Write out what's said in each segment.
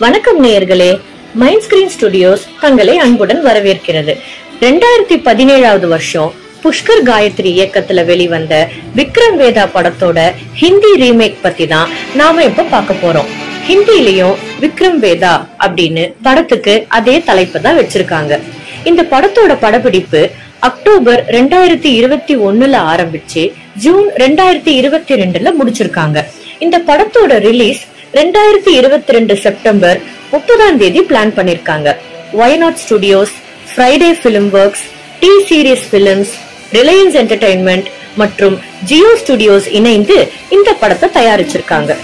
வணக்கம் நேயர்களே mind Screen studios தங்களை அன்புடன் வரவேற்கிறது ரெண்டாயிரத்தி பதினேழாவது வருஷம் புஷ்கர் காயத்ரி இயக்கத்துல வெளிவந்த விக்ரம் வேதா படத்தோட ஹிந்தி ரீமேக் பத்தி தான் நாம இப்ப பார்க்க போறோம் ஹிந்திலயும் விக்ரம் வேதா அப்படின்னு படத்துக்கு அதே தலைப்பு தான் வச்சிருக்காங்க இந்த படத்தோட படப்பிடிப்பு அக்டோபர் ரெண்டாயிரத்தி இருபத்தி ஒண்ணுல ஆரம்பிச்சு ஜூன் ரெண்டாயிரத்தி இருபத்தி ரெண்டுல முடிச்சிருக்காங்க இந்த படத்தோட ரிலீஸ் ரெண்டாயிரத்தி இருபத்தி ரெண்டு செப்டம்பர் முப்பதாம் தேதி பிளான் பண்ணிருக்காங்க Y Not Studios Friday Film Works T Series Films Reliance Entertainment மற்றும் ஜியோ ஸ்டுடியோஸ் இணைந்து இந்த படத்தை தயாரிச்சிருக்காங்க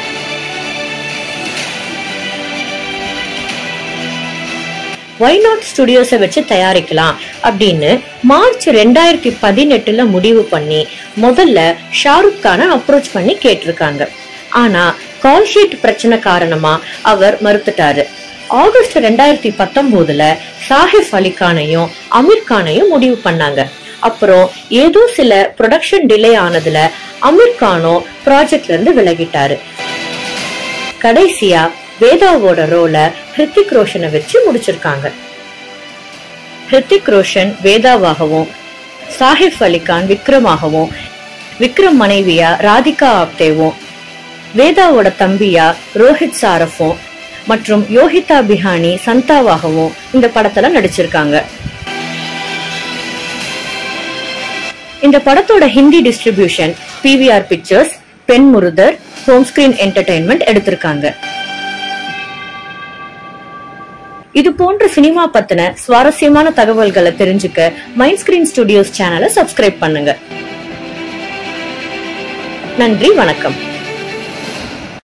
ஒய் நாட் ஸ்டுடியோஸை வச்சு தயாரிக்கலாம் அப்படின்னு மார்ச் ரெண்டாயிரத்தி பதினெட்டுல முடிவு பண்ணி முதல்ல ஷாருக் கானை அப்ரோச் பண்ணி கேட்டிருக்காங்க ஆனா கால் ஷீட் பிரச்சனை காரணமா அவர் மறுத்துட்டாரு ஆகஸ்ட் ரெண்டாயிரத்தி பத்தொன்பதுல சாஹிப் அலி கானையும் அமீர் கானையும் முடிவு பண்ணாங்க அப்புறம் ஏதோ சில ப்ரொடக்ஷன் டிலே ஆனதுல அமீர் கானும் ப்ராஜெக்ட்ல இருந்து விலகிட்டாரு கடைசியா வேதாவோட ரோல ஹிருத்திக் ரோஷனை வச்சு முடிச்சிருக்காங்க ஹிருத்திக் ரோஷன் வேதாவாகவும் சாஹிப் அலி கான் விக்ரமாகவும் விக்ரம் மனைவியா ராதிகா ஆப்தேவும் வேதாவோட தம்பியா ரோஹித் சாரஃபும் மற்றும் யோகிதா பிஹானி சந்தாவாகவும் இந்த படத்துல நடிச்சிருக்காங்க இந்த படத்தோட Hindi distribution PVR Pictures Pen Marudhar Home Screen Entertainment எடுத்திருக்காங்க இது போன்ற சினிமா பத்தின சுவாரஸ்யமான தகவல்களை தெரிஞ்சுக்க மைண்ட் ஸ்கிரீன் ஸ்டுடியோஸ் சேனலை சப்ஸ்கிரைப் பண்ணுங்க நன்றி வணக்கம்